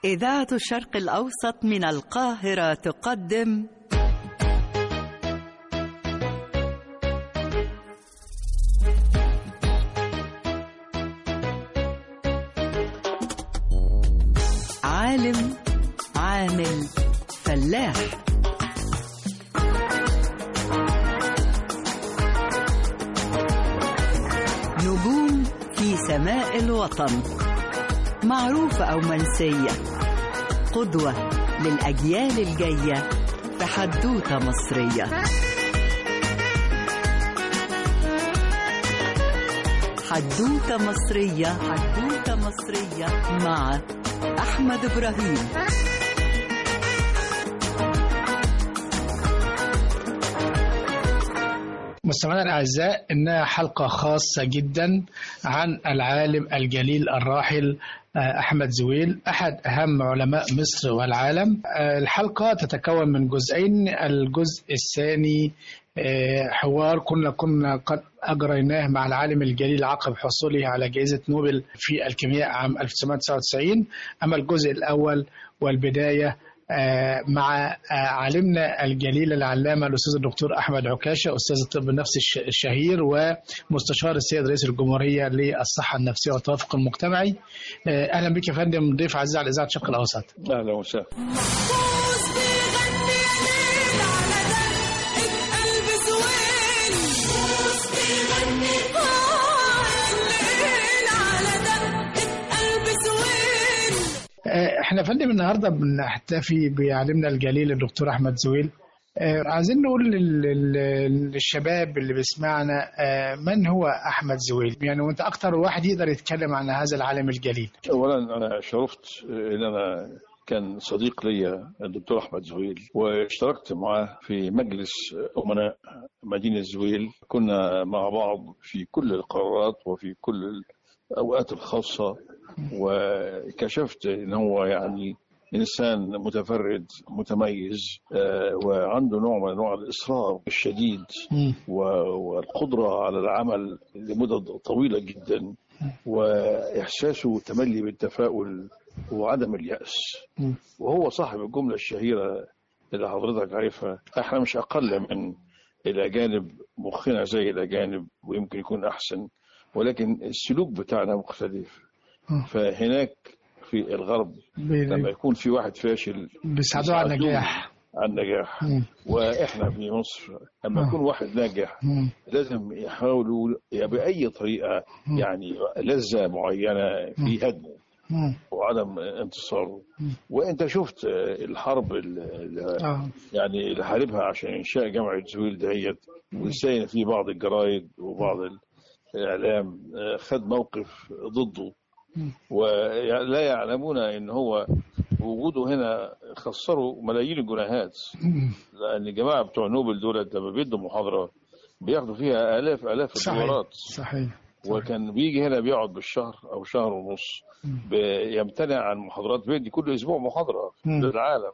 إذاعة الشرق الأوسط من القاهرة تقدم عالم عامل فلاح نجوم في سماء الوطن معروفة أو منسية قدوة للأجيال الجاية في حدوتة مصرية حدوتة مصرية حدوتة مصرية مع أحمد إبراهيم مستمعينا الاعزاء انها حلقه خاصه جدا عن العالم الجليل الراحل احمد زويل احد اهم علماء مصر والعالم الحلقه تتكون من جزئين الجزء الثاني حوار كنا كنا قد اجريناه مع العالم الجليل عقب حصوله على جائزه نوبل في الكيمياء عام 1999 اما الجزء الاول والبدايه مع عالمنا الجليل العلامه الاستاذ الدكتور احمد عكاشه استاذ الطب النفسي الشهير ومستشار السيد رئيس الجمهوريه للصحه النفسيه والتوافق المجتمعي اهلا بك يا فندم ضيف عزيز على اذاعه الشرق الاوسط اهلا وسهلا احنا فندم النهارده بنحتفي بعالمنا الجليل الدكتور احمد زويل آه عايزين نقول للشباب اللي بيسمعنا آه من هو احمد زويل يعني وانت اكتر واحد يقدر يتكلم عن هذا العالم الجليل اولا انا شرفت ان انا كان صديق ليا الدكتور احمد زويل واشتركت معاه في مجلس امناء مدينه زويل كنا مع بعض في كل القرارات وفي كل الاوقات الخاصه وكشفت ان هو يعني انسان متفرد متميز وعنده نوع من انواع الاصرار الشديد والقدره على العمل لمدة طويله جدا واحساسه تملي بالتفاؤل وعدم الياس وهو صاحب الجمله الشهيره اللي حضرتك عارفها احنا مش اقل من الاجانب مخنا زي الاجانب ويمكن يكون احسن ولكن السلوك بتاعنا مختلف فهناك في الغرب لما يكون في واحد فاشل بيساعدوه على النجاح على النجاح واحنا في مصر لما يكون واحد ناجح لازم يحاولوا باي طريقه يعني لذه معينه في هدمه وعدم انتصاره وانت شفت الحرب اللي يعني اللي حاربها عشان انشاء جامعه زويل دهيت وازاي في بعض الجرايد وبعض الاعلام خد موقف ضده ولا يعلمون ان هو وجوده هنا خسروا ملايين الجنيهات لان الجماعه بتوع نوبل دول لما بيدوا محاضره بياخدوا فيها الاف الاف الدولارات صحيح وكان بيجي هنا بيقعد بالشهر او شهر ونص بيمتنع عن محاضرات بيدي كل اسبوع محاضره للعالم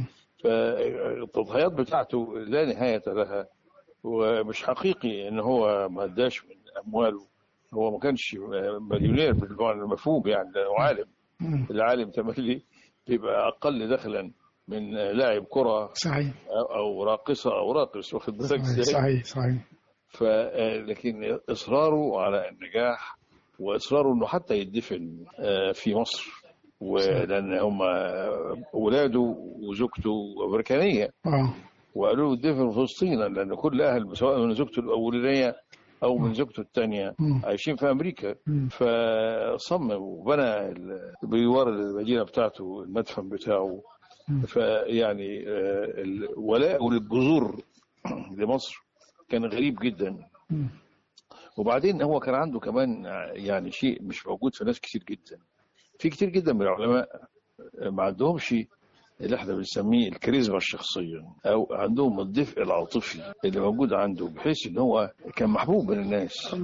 فالتضحيات بتاعته لا نهايه لها ومش حقيقي ان هو ما اداش من امواله هو ما كانش مليونير بالمعنى المفهوم يعني لانه عالم العالم تملي بيبقى اقل دخلا من لاعب كره صحيح او راقصه او راقص واخد بالك صحيح صحيح صحيح ف لكن اصراره على النجاح واصراره انه حتى يدفن في مصر ولان هم اولاده وزوجته امريكانيه وقالوا له ادفن في فلسطين لان كل اهل سواء من زوجته الاولانيه او من زوجته الثانيه عايشين في امريكا فصمم وبنى بجوار المدينه بتاعته المدفن بتاعه فيعني ولاءه للجذور لمصر كان غريب جدا وبعدين هو كان عنده كمان يعني شيء مش موجود في ناس كتير جدا في كتير جدا من العلماء ما عندهمش اللي احنا بنسميه الكاريزما الشخصية أو عندهم الدفء العاطفي اللي موجود عنده بحيث إن هو كان محبوب من الناس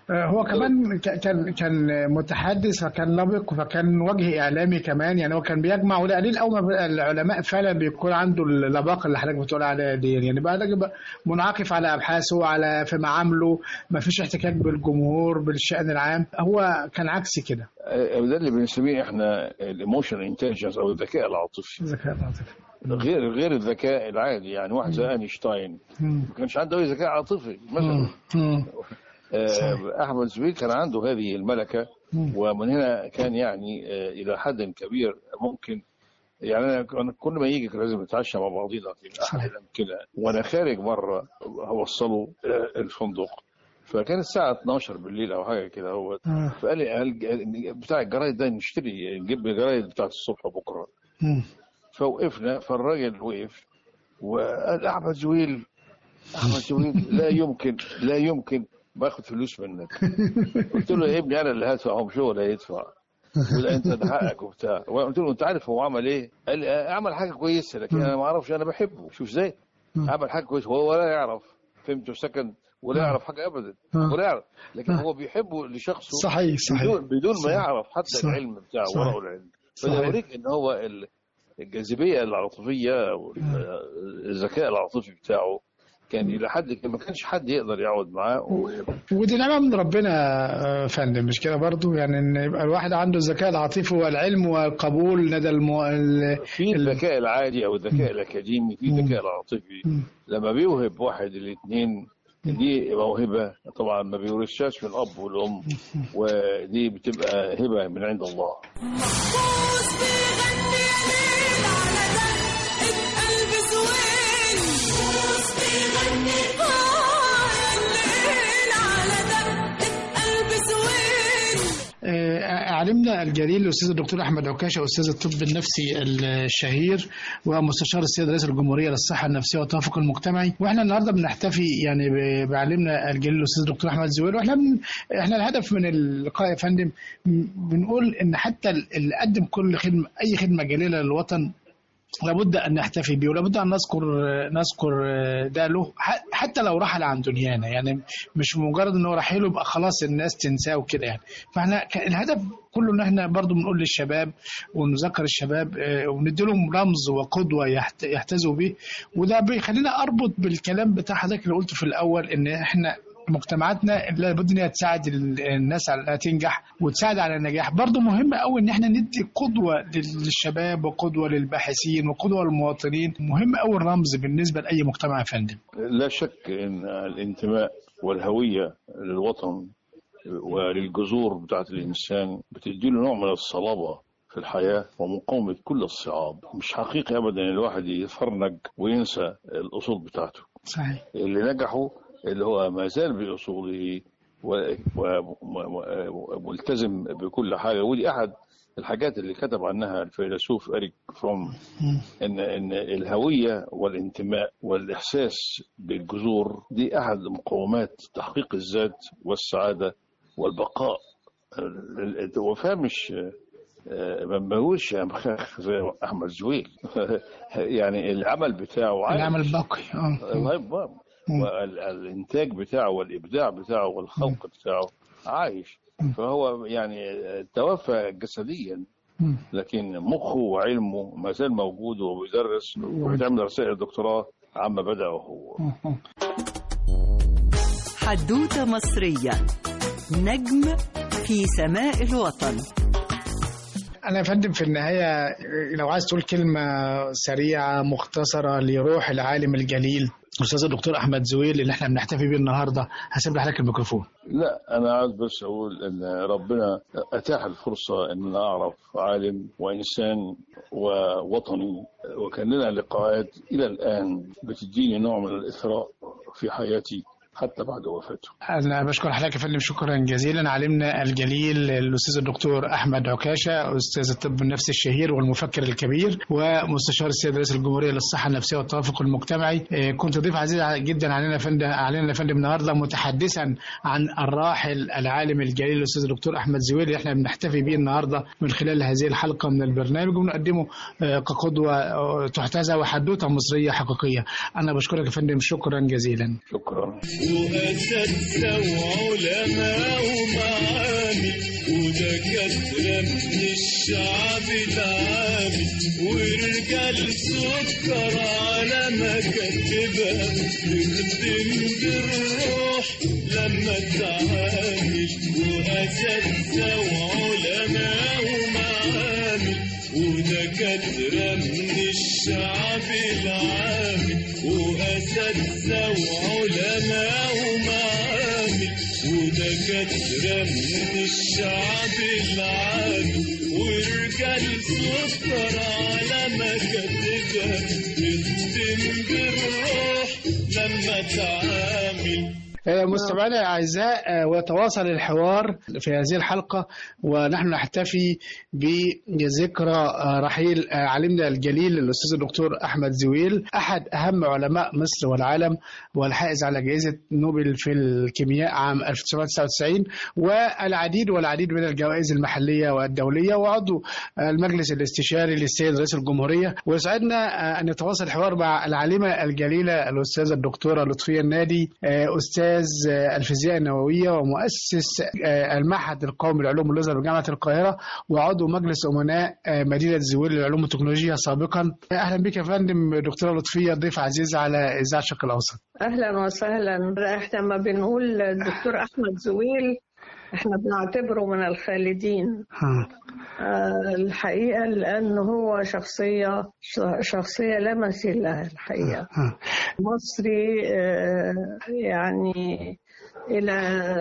آه، هو كمان ك- كان كان متحدث فكان لبق فكان وجه اعلامي كمان يعني هو كان بيجمع وده قليل قوي ما العلماء فعلا بيكون عنده اللباقه اللي حضرتك بتقول عليها دي يعني بعد كده منعكف على ابحاثه على في معامله ما فيش احتكاك بالجمهور بالشان العام هو كان عكسي كده آه، ده اللي بنسميه احنا الايموشنال انتليجنس او الذكاء العاطفي ذكاء العاطفي غير غير الذكاء العادي يعني واحد زي اينشتاين مم. ما كانش عنده اي ذكاء عاطفي مثلا مم. مم. صحيح. آه، احمد زويل كان عنده هذه الملكه مم. ومن هنا كان يعني آه، الى حد كبير ممكن يعني انا كان كل ما يجي كان لازم نتعشى مع بعضينا في احد الامكنه وانا خارج مره اوصله آه، الفندق فكان الساعه 12 بالليل او حاجه كده هو آه. فقال لي هل- بتاع الجرايد ده نشتري نجيب الجرايد بتاعت الصبح بكره مم. فوقفنا فالراجل وقف وقال احمد زويل احمد زويل لا يمكن لا يمكن باخد فلوس منك قلت له يا ابني انا اللي هدفع مش هو اللي هيدفع ولا انت ده حقك وبتاع وقلت له انت عارف هو عمل ايه؟ قال لي آه، عمل حاجه كويسه لكن انا ما اعرفش انا بحبه شوف ازاي مم. عمل حاجه كويسه هو ولا يعرف فهمته سكن ولا يعرف حاجه ابدا آه. ولا يعرف لكن آه. هو بيحبه لشخصه صحيح صحيح بدون بدون ما صحيح. يعرف حتى صحيح. العلم بتاعه صحيح. وراه العلم فده صحيح. يوريك ان هو ال- الجاذبيه العاطفيه او الذكاء العاطفي بتاعه كان الى حد كبير ما كانش حد يقدر يقعد معاه و- ودي نعمة من ربنا يا فندم مش كده برضو يعني ان يبقى الواحد عنده الذكاء العاطفي والعلم والقبول لدى المو... ال... في الذكاء العادي او الذكاء الاكاديمي في مم. الذكاء العاطفي مم. لما بيوهب واحد الاثنين دي موهبه طبعا ما بيورثهاش من الاب والام ودي بتبقى هبه من عند الله محفوظ بيغني يمين على دقة قلب زوين محفوظ بيغني آه الليل على دقة قلب زوين آه، علمنا الجليل الاستاذ الدكتور احمد عكاشه استاذ الطب النفسي الشهير ومستشار السيد رئيس الجمهوريه للصحه النفسيه والتوافق المجتمعي واحنا النهارده بنحتفي يعني ب- بعلمنا الجليل الاستاذ الدكتور احمد زويل واحنا من احنا الهدف من اللقاء يا فندم م- بنقول ان حتى اللي قدم كل خدمه اي خدمه جليله للوطن لابد ان نحتفي به ولابد ان نذكر نذكر ده له ح- حتى لو رحل عن دنيانا يعني مش مجرد ان هو رحيله يبقى خلاص الناس تنساه وكده يعني فاحنا ك- الهدف كله ان احنا برضو بنقول للشباب ونذكر الشباب آه، وندي لهم رمز وقدوه يحت- يحتذوا به وده بيخلينا اربط بالكلام بتاع حضرتك اللي قلته في الاول ان احنا مجتمعاتنا لابد ان هي تساعد ال- الناس على انها تنجح وتساعد على النجاح برضه مهم قوي ان احنا ندي قدوه لل- للشباب وقدوه للباحثين وقدوه للمواطنين مهم قوي الرمز بالنسبه لاي مجتمع يا فندم لا شك ان الانتماء والهويه للوطن وللجذور بتاعت الانسان بتديله نوع من الصلابه في الحياه ومقاومه كل الصعاب مش حقيقي ابدا ان الواحد يتفرنج وينسى الاصول بتاعته صحيح اللي نجحوا اللي هو ما زال باصوله وملتزم بكل حاجه ودي احد الحاجات اللي كتب عنها الفيلسوف اريك فروم ان ان الهويه والانتماء والاحساس بالجذور دي احد مقومات تحقيق الذات والسعاده والبقاء الوفاه مش آه، ما ماهوش يا مخاخ زي احمد زويل يعني العمل بتاعه عايش. العمل الباقي اه طيب والانتاج بتاعه والابداع بتاعه والخلق بتاعه عايش فهو يعني توفى جسديا مم. لكن مخه وعلمه ما زال موجود وبيدرس وبيتعمل رسائل دكتوراه عما بدأ هو حدوتة مصرية نجم في سماء الوطن انا يا فندم في النهايه لو عايز تقول كلمه سريعه مختصره لروح العالم الجليل استاذ الدكتور احمد زويل اللي احنا بنحتفي بيه النهارده هسيب لحضرتك الميكروفون لا أنا عايز بس أقول إن ربنا أتاح الفرصة إن أنا أعرف عالم وإنسان ووطني وكان لنا لقاءات إلى الآن بتديني نوع من الإثراء في حياتي حتى بعد وفاته انا بشكر حضرتك يا فندم شكرا جزيلا علمنا الجليل الاستاذ الدكتور احمد عكاشه استاذ الطب النفسي الشهير والمفكر الكبير ومستشار السيد رئيس الجمهوريه للصحه النفسيه والتوافق المجتمعي إيه، كنت ضيف عزيز جدا علينا يا فندم علينا يا فندم النهارده متحدثا عن الراحل العالم الجليل الاستاذ الدكتور احمد زويل اللي احنا بنحتفي به النهارده من خلال هذه الحلقه من البرنامج وبنقدمه آه، كقدوه آه، تحتذى وحدوته مصريه حقيقيه انا بشكرك يا فندم شكرا جزيلا شكرا وأساتذة وعلماء ومعامل ودكاترة من الشعب العامي ورجال سكر على مكاتبها تخدم بالروح لما تعامل وأساتذة وعلماء ومعامل ودكاترة من الشعب العامي وأساتذة وعلماء ومعامل ودكاترة من الشعب العامي ورجال سكر على مكاتبها تخدم بالروح لما تعامل آه، مستمعينا الاعزاء آه، ويتواصل الحوار في هذه الحلقه ونحن نحتفي بذكرى آه، رحيل آه، عالمنا الجليل الاستاذ الدكتور احمد زويل احد اهم علماء مصر والعالم والحائز على جائزه نوبل في الكيمياء عام 1999 والعديد والعديد من الجوائز المحليه والدوليه وعضو المجلس الاستشاري للسيد رئيس الجمهوريه ويسعدنا آه، ان نتواصل الحوار مع العالمه الجليله الاستاذه الدكتوره لطفيه النادي آه، استاذ آه، الفيزياء النوويه ومؤسس آه، المعهد القومي للعلوم والليزر بجامعه القاهره وعضو مجلس امناء آه، مدينه زويل للعلوم والتكنولوجيا سابقا اهلا بك يا فندم دكتوره لطفيه ضيف عزيز على اذاعه الشرق الاوسط اهلا وسهلا احنا لما بنقول الدكتور احمد زويل احنا بنعتبره من الخالدين ها. آه، الحقيقه لانه هو شخصيه شخصيه لا مثيل لها الحقيقه ها. مصري آه، يعني الى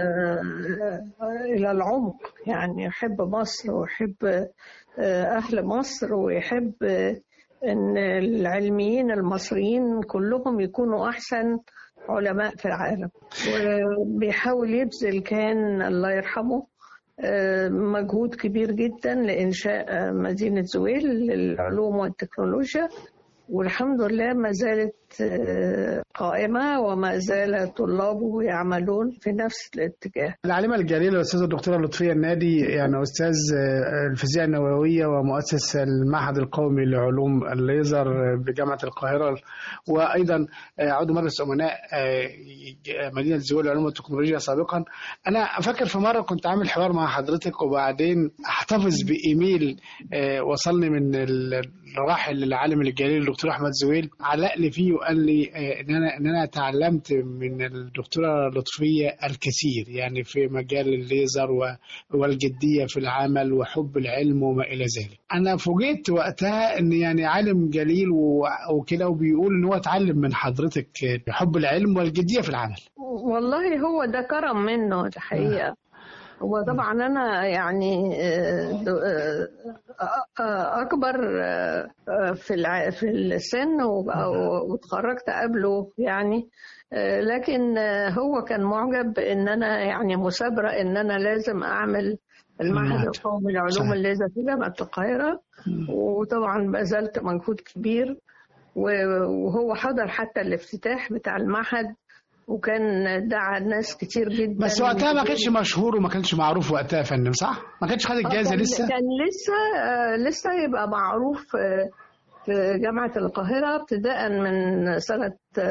الى العمق يعني يحب مصر ويحب آه، اهل مصر ويحب آه، ان العلميين المصريين كلهم يكونوا احسن علماء في العالم وبيحاول يبذل كان الله يرحمه آه، مجهود كبير جدا لإنشاء آه، مدينة زويل للعلوم والتكنولوجيا والحمد لله ما زالت آه، قائمة وما زال طلابه يعملون في نفس الاتجاه العالمة الجليلة الأستاذة الدكتورة لطفية النادي يعني أستاذ آه، الفيزياء النووية ومؤسس المعهد القومي لعلوم الليزر بجامعة القاهرة وأيضا آه، عضو مجلس أمناء آه، مدينة زويل للعلوم والتكنولوجيا سابقا أنا فاكر في مرة كنت عامل حوار مع حضرتك وبعدين أحتفظ بإيميل آه، وصلني من الراحل العالم الجليل الدكتور أحمد زويل علق لي فيه وقال لي آه، إن أنا إن أنا تعلمت من الدكتورة لطفية الكثير يعني في مجال الليزر و- والجدية في العمل وحب العلم وما إلى ذلك أنا فوجئت وقتها إن يعني عالم جليل و- وكده وبيقول إن هو اتعلم من حضرتك آه، حب العلم والجدية في العمل والله هو ده كرم منه الحقيقة هو طبعا أنا يعني آه، د- آه، آه، أكبر آه، آه، في الع- في السن وب- واتخرجت قبله يعني آه، لكن آه، هو كان معجب بإن أنا يعني مثابرة إن أنا لازم أعمل المعهد المعهد. القومي لعلوم صحيح. الليزر في جامعة القاهرة وطبعا بذلت مجهود كبير و- وهو حضر حتى الافتتاح بتاع المعهد وكان دعا ناس كتير جدا بس وقتها ما كانش مشهور وما كانش معروف وقتها يا فندم صح؟ ما كانش خد آه، الجائزة كان لسه؟ كان لسه آه، لسه يبقى معروف آه، في جامعة القاهرة ابتداء من سنة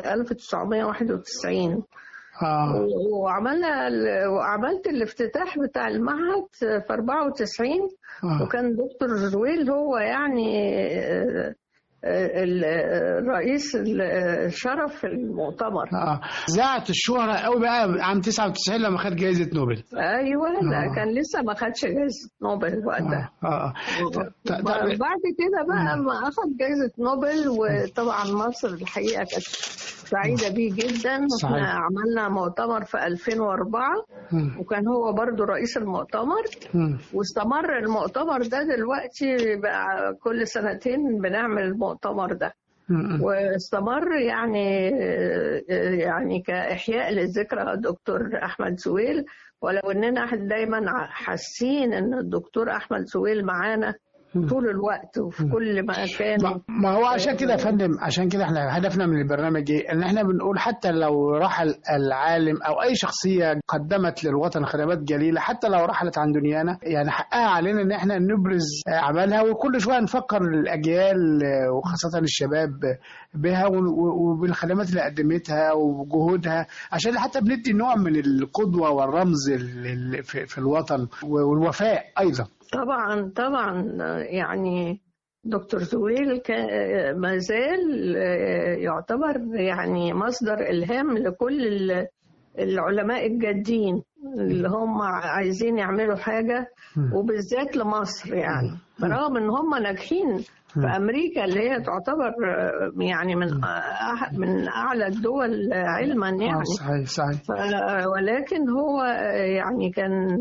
1991 آه. و- وعملنا ال- وعملت الافتتاح بتاع المعهد في 94 آه. وكان دكتور زويل هو يعني آه، آه، ال- آه، رئيس ال- آه، الشرف في المؤتمر اه ذاعت الشهرة قوي بقى عام 99 لما خد جائزة نوبل ايوه آه. ده كان لسه ما خدش جائزة نوبل وقتها اه اه ط- ط- بعد كده بقى ما اخذ جائزة نوبل وطبعا مصر الحقيقة كانت سعيدة بيه جدا صحيح. احنا عملنا مؤتمر في 2004 مم. وكان هو برضو رئيس المؤتمر مم. واستمر المؤتمر ده دلوقتي بقى كل سنتين بنعمل المؤتمر ده مم. واستمر يعني يعني كإحياء للذكرى دكتور أحمد سويل ولو إننا دايما حاسين إن الدكتور أحمد سويل معانا طول الوقت وفي كل مكان ما- ما هو عشان كده يا فندم عشان كده احنا هدفنا من البرنامج ايه؟ ان احنا بنقول حتى لو رحل العالم او اي شخصيه قدمت للوطن خدمات جليله حتى لو رحلت عن دنيانا يعني حقها علينا ان احنا نبرز اعمالها وكل شويه نفكر الاجيال آه، وخاصه الشباب بها و- و- وبالخدمات اللي قدمتها وجهودها عشان حتى بندي نوع من القدوه والرمز ال- ال- في في الوطن والوفاء ايضا. طبعا طبعا يعني دكتور زويل كا- ما زال آه، يعتبر يعني مصدر إلهام لكل ال- العلماء الجادين اللي هم عايزين يعملوا حاجة وبالذات لمصر يعني برغم ان هم ناجحين في امريكا اللي هي تعتبر آه، يعني من أح- من اعلى الدول علما آه، يعني صحيح صحيح. ف- ولكن هو يعني كان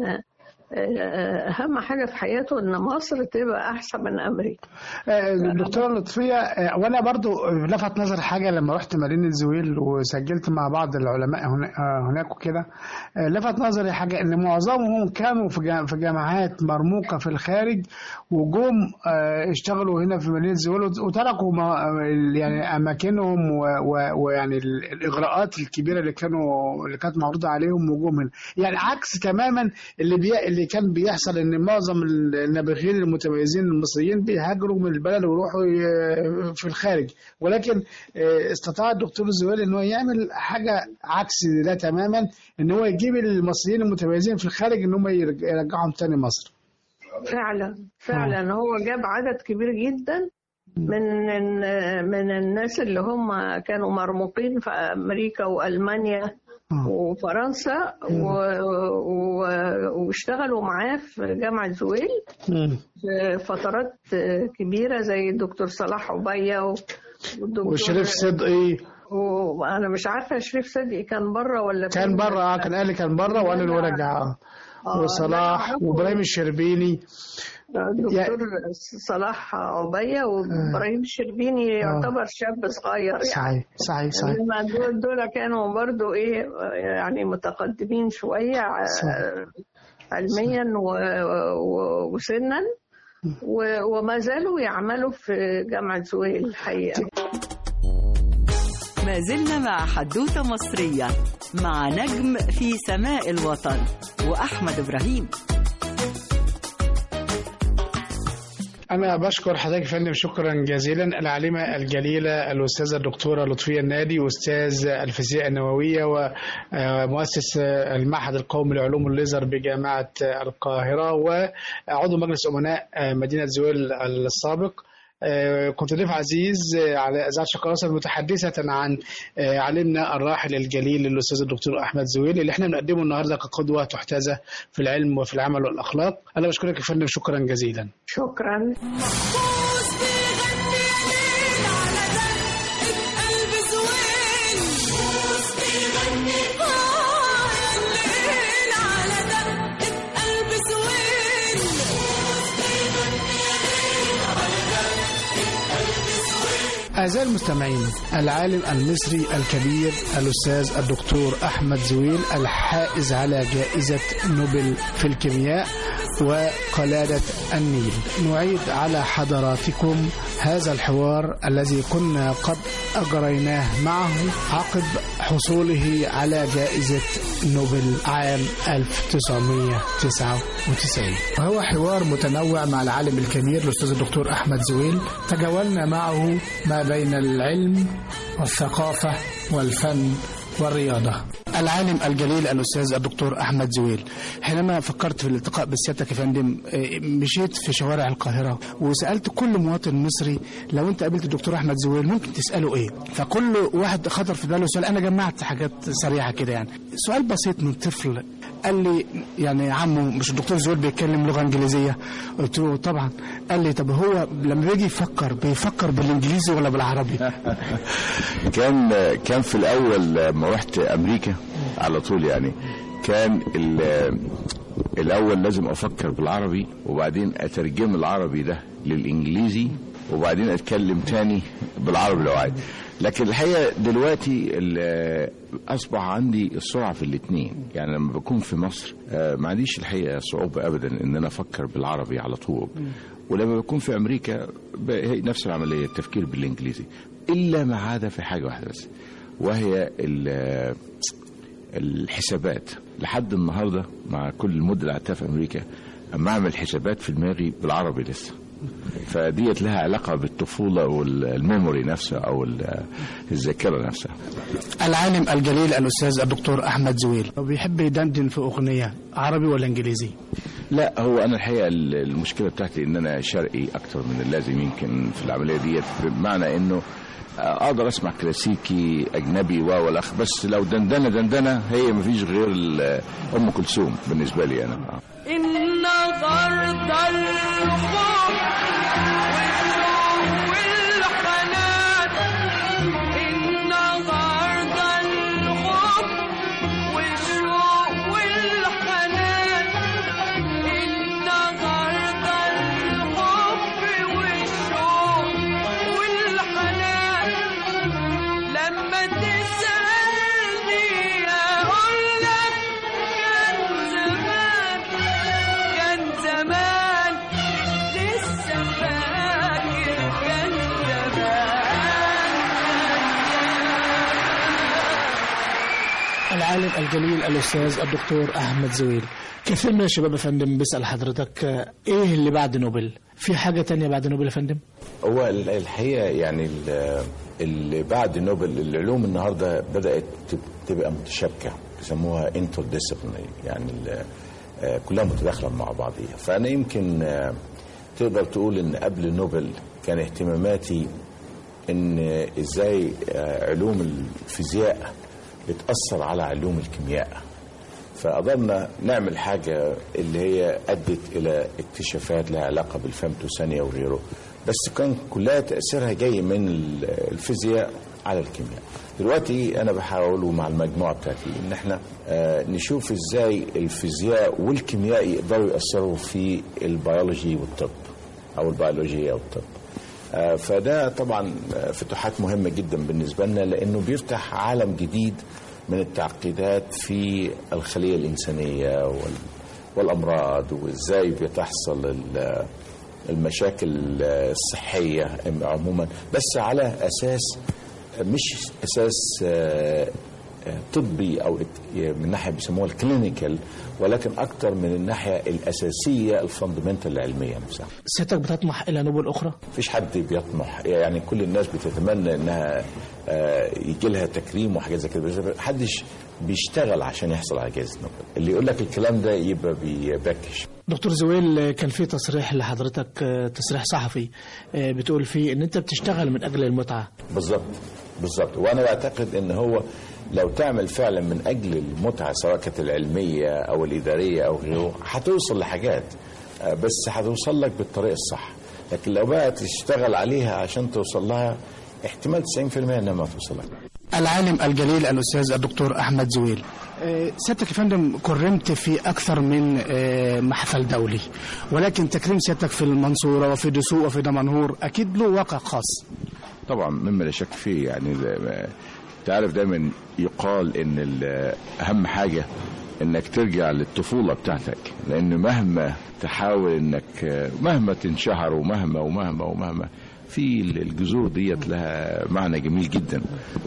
أهم حاجة في حياته إن مصر تبقى أحسن من أمريكا آه، الدكتوره لطفيه آه، وانا برضو لفت نظر حاجه لما رحت مدينه زويل وسجلت مع بعض العلماء هنا- آه، هناك وكده آه، لفت نظري حاجه ان معظمهم كانوا في جا- في جامعات مرموقه في الخارج وجم آه، اشتغلوا هنا في مدينه زويل وت- وتركوا ما- يعني اماكنهم و- و- ويعني ال- الاغراءات الكبيره اللي كانوا اللي كانت معروضه عليهم وجم هنا يعني عكس تماما اللي بي اللي كان بيحصل ان معظم النابغين المتميزين المصريين بيهاجروا من البلد ويروحوا ي- في الخارج ولكن آه، استطاع الدكتور الزويل ان هو يعمل حاجه عكس ده تماما ان هو يجيب المصريين المتميزين في الخارج ان هم يرج- يرجعهم تاني مصر فعلا فعلا هو جاب عدد كبير جدا من من الناس اللي هم كانوا مرموقين في أمريكا وألمانيا آه. وفرنسا و... و... واشتغلوا معاه في جامعة زويل في فترات كبيرة زي الدكتور صلاح عبية و- والدكتور وشريف صدقي وانا مش عارفه شريف صدقي كان بره ولا كان فين. بره اه كان قال لي كان بره وقال انه رجع آه. آه، وصلاح لا، وابراهيم الشربيني الدكتور صلاح عبية وابراهيم الشربيني يعتبر شاب صغير يعني صحيح صحيح صحيح انما دول دول كانوا برضو ايه يعني متقدمين شويه آه، علميا و- و- وسنا و- وما زالوا يعملوا في جامعه زويل الحقيقه ما زلنا مع حدوتة مصرية مع نجم في سماء الوطن وأحمد إبراهيم أنا بشكر حضرتك يا فندم شكرا جزيلا العالمة الجليلة الأستاذة الدكتورة لطفية النادي أستاذ الفيزياء النووية ومؤسس المعهد القومي لعلوم الليزر بجامعة القاهرة وعضو مجلس أمناء مدينة زويل السابق آه، كنت ضيف عزيز آه، على إذاعة شقراصة متحدثة عن آه، عالمنا الراحل الجليل الأستاذ الدكتور أحمد زويل اللي احنا بنقدمه النهارده كقدوة تحتذى في العلم وفي العمل والأخلاق أنا بشكرك يا فندم شكرا جزيلا شكرا محفوظ بيغني ليل على دقة قلب زوين محفوظ بيغني آه يا الليل على دقة قلب زوين محفوظ بيغني ليل على دقة قلب زوين أعزائي المستمعين العالم المصري الكبير الأستاذ الدكتور أحمد زويل الحائز على جائزة نوبل في الكيمياء وقلادة النيل نعيد على حضراتكم هذا الحوار الذي كنا قد أجريناه معه عقب حصوله على جائزة نوبل عام 1999 وهو حوار متنوع مع العالم الكبير الأستاذ الدكتور أحمد زويل تجولنا معه ما بين العلم والثقافة والفن والرياضة العالم الجليل الأستاذ الدكتور أحمد زويل حينما فكرت في الالتقاء بسيادتك يا فندم آه، مشيت في شوارع القاهرة وسألت كل مواطن مصري لو أنت قابلت الدكتور أحمد زويل ممكن تسأله إيه فكل واحد خطر في باله سؤال أنا جمعت حاجات سريعة كده يعني سؤال بسيط من طفل قال لي يعني عمو مش الدكتور زويل بيتكلم لغة إنجليزية قلت له طبعا قال لي طب هو لما بيجي يفكر بيفكر بالإنجليزي ولا بالعربي كان كان في الاول لما رحت امريكا على طول يعني كان ال- الاول لازم افكر بالعربي وبعدين اترجم العربي ده للانجليزي وبعدين اتكلم تاني بالعربي لو عايز لكن الحقيقه دلوقتي ال- اصبح عندي السرعه في الاثنين يعني لما بكون في مصر آه، ما عنديش الحقيقه صعوبه ابدا ان انا افكر بالعربي على طول ولما بكون في امريكا ب- هي نفس العمليه التفكير بالانجليزي الا ما عدا في حاجه واحده بس وهي ال- الحسابات لحد النهارده مع كل المده اللي قعدتها في امريكا اما اعمل حسابات في دماغي بالعربي لسه فديت لها علاقه بالطفوله والميموري نفسها او ال- الذاكره نفسها العالم الجليل الأستاذ الدكتور أحمد زويل بيحب يدندن في أغنية عربي ولا إنجليزي؟ لا هو انا الحقيقه ال- المشكله بتاعتي ان انا شرقي اكتر من اللازم يمكن في العمليه ديت بمعنى انه اقدر اسمع كلاسيكي اجنبي و والاخ بس لو دندنه دندنه هي مفيش غير ال- ام كلثوم بالنسبه لي انا النهارده الحب والشوق والحنان النهارده الحب والشوق والحنان النهارده الحب والشوق والحنان لما تسألني أقول لك كان زمان كان زمان لسه فاكر كان زمان العالم الجليل الأستاذ الدكتور أحمد زويل كثير من الشباب يا فندم بيسأل حضرتك آه، إيه اللي بعد نوبل؟ في حاجة تانية بعد نوبل يا فندم؟ هو ال- الحقيقه يعني ال- اللي بعد نوبل العلوم النهارده بدات تب- تبقى متشابكه بيسموها انتر ديسيبلينري يعني ال- آه، كلها متداخله مع بعضيها فانا يمكن آه، تقدر تقول ان قبل نوبل كان اهتماماتي ان ازاي آه، علوم الفيزياء بتاثر على علوم الكيمياء فقدرنا نعمل حاجة اللي هي أدت إلى اكتشافات لها علاقة بالفيمتو ثانية وغيره بس كان كلها تأثيرها جاي من ال- الفيزياء على الكيمياء دلوقتي أنا بحاول مع المجموعة بتاعتي إن احنا آه، نشوف إزاي الفيزياء والكيمياء يقدروا يأثروا في البيولوجي والطب أو البيولوجيا والطب آه، فده طبعا آه، فتوحات مهمة جدا بالنسبة لنا لأنه بيفتح عالم جديد من التعقيدات في الخلية الإنسانية وال- والأمراض وإزاي بتحصل ال- المشاكل آه، الصحية عموما بس على أساس مش أساس آه، آه، طبي أو ات- من ناحية بيسموها الكلينيكال ولكن أكتر من الناحية الأساسية الفندمنتال العلمية نفسها سيادتك بتطمح إلى نوبل أخرى؟ مفيش حد بيطمح يعني كل الناس بتتمنى انها آه، يجي لها تكريم وحاجات زي كده بس محدش بيشتغل عشان يحصل على جائزه نوبل اللي يقول لك الكلام ده يبقى بيبكش دكتور زويل آه، كان في تصريح لحضرتك آه، تصريح صحفي آه، بتقول فيه إن أنت بتشتغل من أجل المتعة بالظبط بالظبط وانا بعتقد ان هو لو تعمل فعلا من اجل المتعه سواء كانت العلميه او الاداريه او غيره هتوصل لحاجات آه، بس هتوصل لك بالطريقه الصح لكن لو بقى تشتغل عليها عشان توصل لها احتمال 90% انها ما توصل لك العالم الجليل الأستاذ الدكتور أحمد زويل آه، سيادتك يا فندم كرمت في أكثر من آه، محفل دولي ولكن تكريم سيادتك في المنصورة وفي دسوق وفي دمنهور أكيد له واقع خاص طبعا مما لا شك فيه يعني زي ما- تعرف دايما يقال ان ال- اهم حاجه انك ترجع للطفوله بتاعتك لان مهما تحاول انك مهما تنشهر ومهما ومهما ومهما في الجذور ديت لها معنى جميل جدا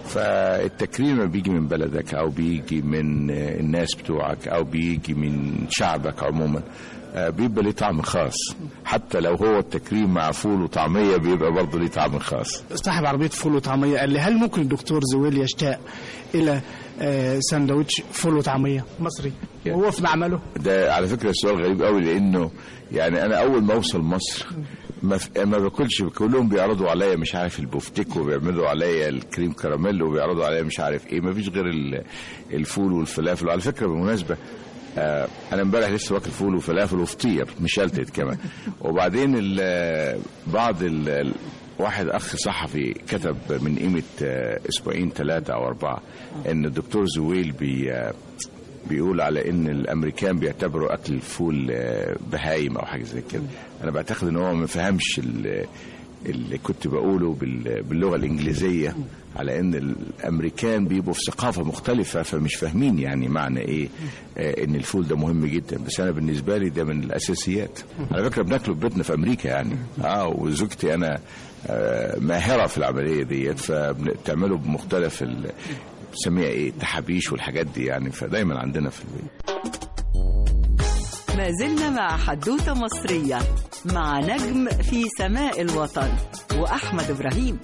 فالتكريم لما بيجي من بلدك او بيجي من الناس بتوعك او بيجي من شعبك عموما آه، بيبقى ليه طعم خاص حتى لو هو التكريم مع فول وطعميه بيبقى برضه ليه طعم خاص صاحب عربية فول وطعمية قال لي هل ممكن الدكتور زويل يشتاق إلى آه، سندوتش فول وطعمية مصري وهو في معمله ده على فكره السؤال غريب قوي لانه يعني انا اول ما اوصل مصر ما, ف... ما باكلش كلهم بيعرضوا عليا مش عارف البفتيك وبيعملوا عليا الكريم كراميل وبيعرضوا عليا مش عارف ايه ما فيش غير ال- الفول والفلافل وعلى فكره بالمناسبه آه انا امبارح لسه واكل فول وفلافل وفطير مشلتت كمان وبعدين ال- بعض ال- ال- واحد اخ صحفي كتب من قيمه آه، اسبوعين ثلاثه او اربعه ان الدكتور زويل بي آه، بيقول على ان الامريكان بيعتبروا اكل الفول آه، بهايم او حاجه زي كده انا بعتقد ان هو ما فهمش ال- اللي كنت بقوله بال- باللغه الانجليزيه على ان الامريكان بيبقوا في ثقافه مختلفه فمش فاهمين يعني معنى ايه آه، ان الفول ده مهم جدا بس انا بالنسبه لي ده من الاساسيات على فكره بناكله في بيتنا في امريكا يعني اه وزوجتي انا آه، ماهره في العمليه ديت فبتعمله بمختلف ال- بنسميها ايه التحابيش والحاجات دي يعني فدايما عندنا في البيت ما زلنا مع حدوتة مصرية مع نجم في سماء الوطن وأحمد إبراهيم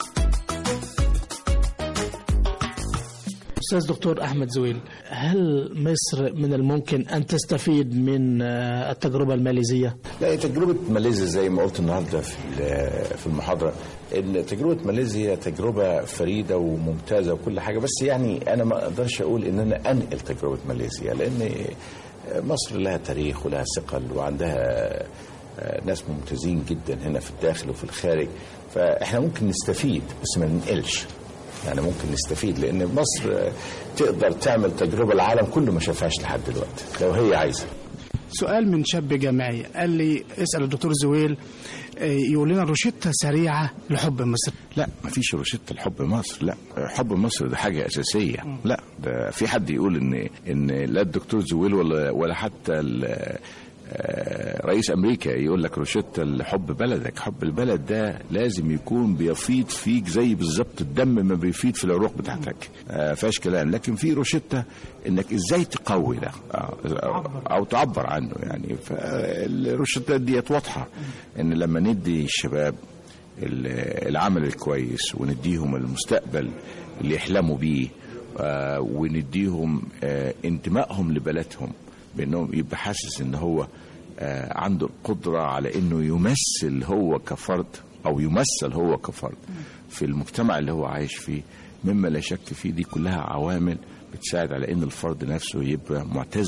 أستاذ دكتور أحمد زويل هل مصر من الممكن أن تستفيد من آه، التجربة الماليزية؟ لا تجربة ماليزيا زي ما قلت النهارده في ال- في المحاضرة ان تجربة ماليزيا تجربة فريدة وممتازة وكل حاجة بس يعني أنا ما أقدرش أقول إن أنا أنقل تجربة ماليزيا لأن مصر لها تاريخ ولها ثقل وعندها ناس ممتازين جدا هنا في الداخل وفي الخارج فإحنا ممكن نستفيد بس ما ننقلش يعني ممكن نستفيد لأن مصر تقدر تعمل تجربة العالم كله ما شافهاش لحد دلوقتي لو هي عايزة سؤال من شاب جامعي قال لي اسأل الدكتور زويل آه، يقول لنا روشتة سريعة لحب مصر لا مفيش روشتة لحب مصر لا حب مصر ده حاجة أساسية لا ده في حد يقول إن إن لا الدكتور زويل ولا ولا حتى ال- آه، رئيس أمريكا يقول لك روشتة لحب بلدك حب البلد ده لازم يكون بيفيض فيك زي بالظبط الدم ما بيفيض في العروق بتاعتك آه، فيهاش كلام لكن في روشتة إنك إزاي تقوي ده آه، أو تعبر عنه يعني فالروشتة ديت واضحة إن لما ندي الشباب ال- العمل الكويس ونديهم المستقبل اللي يحلموا بيه آه، ونديهم آه، انتمائهم لبلدهم بانهم يبقى حاسس ان هو آه، عنده القدره على انه يمثل هو كفرد او يمثل هو كفرد في المجتمع اللي هو عايش فيه مما لا شك فيه دي كلها عوامل بتساعد على ان الفرد نفسه يبقى معتز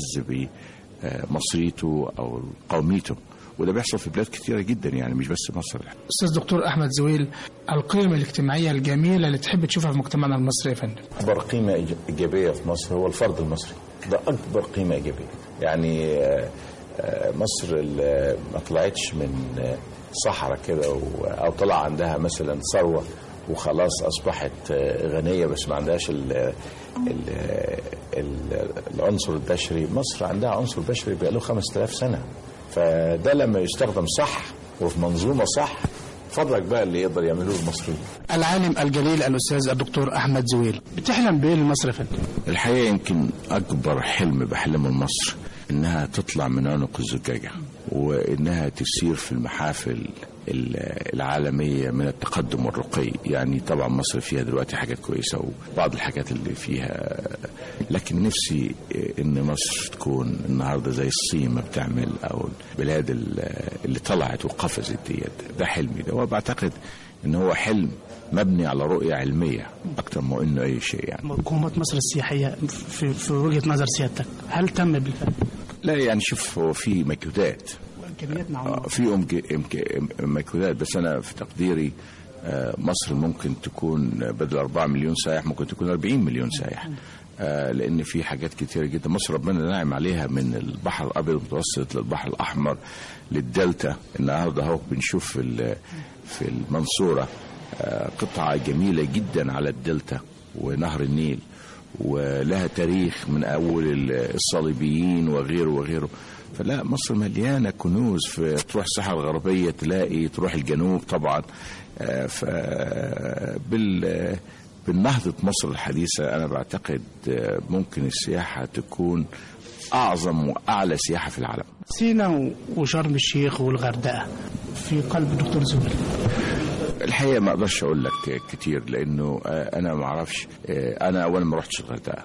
بمصريته او قوميته وده بيحصل في بلاد كتيره جدا يعني مش بس مصر أستاذ دكتور أحمد زويل القيم الاجتماعية الجميلة اللي تحب تشوفها في مجتمعنا المصري يا فندم أكبر قيمة إيج- إيجابية في مصر هو الفرد المصري ده أكبر قيمة إيجابية يعني آه، آه، مصر ال- ما طلعتش من آه، صحراء كده و- أو طلع عندها مثلا ثروة وخلاص أصبحت آه، غنية بس ما عندهاش ال ال ال العنصر البشري مصر عندها عنصر بشري بقاله 5000 سنة فده لما يستخدم صح وفي منظومة صح فضلك بقى اللي يقدر يعملوه المصريين العالم الجليل الأستاذ الدكتور أحمد زويل بتحلم بإيه لمصر يا فندم؟ الحقيقة يمكن أكبر حلم بحلمه لمصر إنها تطلع من عنق الزجاجة وإنها تسير في المحافل ال- العالمية من التقدم والرقي يعني طبعا مصر فيها دلوقتي حاجات كويسة وبعض الحاجات اللي فيها لكن نفسي إن مصر تكون النهاردة زي الصين ما بتعمل أو البلاد ال- اللي طلعت وقفزت ديت ده حلمي ده وبعتقد إن هو حلم مبني على رؤية علمية أكتر ما إنه أي شيء يعني منظومة مصر السياحية في, في وجهة نظر سيادتك هل تم بالفعل؟ لا يعني شوف هو في مجهودات وإمكانيات مع آه، في أمك- أمك- مجهودات بس أنا في تقديري آه، مصر ممكن تكون بدل 4 مليون سائح ممكن تكون 40 مليون سائح آه، لأن في حاجات كتيرة جدا مصر ربنا ناعم عليها من البحر الأبيض المتوسط للبحر الأحمر للدلتا النهارده اهو بنشوف في ال- في المنصورة آه، قطعة جميلة جدا على الدلتا ونهر النيل ولها تاريخ من اول ال- الصليبيين وغيره وغيره فلا مصر مليانه كنوز في تروح الصحراء الغربيه تلاقي تروح الجنوب طبعا آه، ف بال بالنهضة مصر الحديثة أنا بعتقد آه، ممكن السياحة تكون أعظم وأعلى سياحة في العالم سينا وشرم الشيخ والغردقة في قلب الدكتور زويل الحقيقه ما اقدرش اقول لك كتير لانه آه، انا ما اعرفش آه، انا اولا ما رحتش الغردقه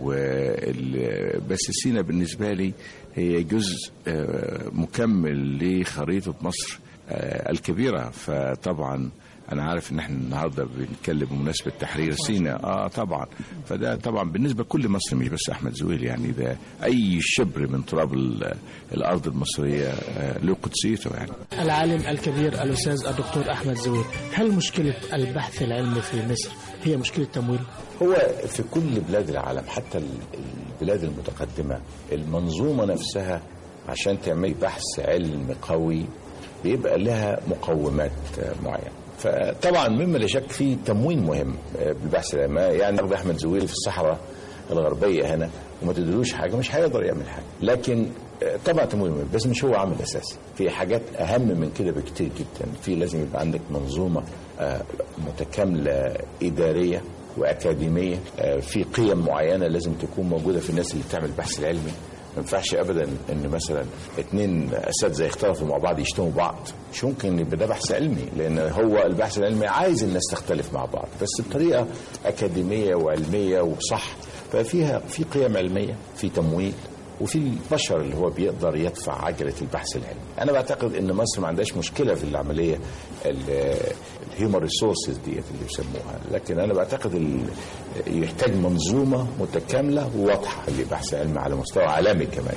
وال- بس سينا بالنسبه لي هي جزء آه، مكمل لخريطه مصر آه، الكبيره فطبعا انا عارف ان احنا النهارده بنتكلم بمناسبه تحرير سينا اه طبعا فده طبعا بالنسبه لكل مصر مش بس احمد زويل يعني ده اي شبر من تراب ال- الارض المصريه آه، له قدسيته يعني العالم الكبير الأستاذ الدكتور أحمد زويل هل مشكلة البحث العلمي في مصر هي مشكلة تمويل؟ هو في كل بلاد العالم حتى ال- البلاد المتقدمة المنظومة نفسها عشان تعمل بحث علمي قوي بيبقى لها مقومات آه، معينة فطبعا مما لا شك فيه تموين مهم آه، بالبحث العلمي يعني ناخد احمد زويل في الصحراء الغربيه هنا وما تدلوش حاجه مش هيقدر يعمل حاجه لكن آه، طبعا تموين مهم بس مش هو عامل اساسي في حاجات اهم من كده بكتير جدا في لازم يبقى عندك منظومه آه، متكامله اداريه واكاديميه آه، في قيم معينه لازم تكون موجوده في الناس اللي بتعمل البحث العلمي ما ينفعش ابدا ان مثلا اتنين اساتذه يختلفوا مع بعض يشتموا بعض مش ممكن يبقى ده بحث علمي لان هو البحث العلمي عايز الناس تختلف مع بعض بس بطريقه اكاديميه وعلميه وصح ففيها في قيم علميه في تمويل وفي البشر اللي هو بيقدر يدفع عجله البحث العلمي. انا بعتقد ان مصر ما عندهاش مشكله في العمليه الهيومن ريسورسز ديت اللي بيسموها، لكن انا بعتقد ال- يحتاج منظومه متكامله وواضحه لبحث علمي على مستوى عالمي كمان.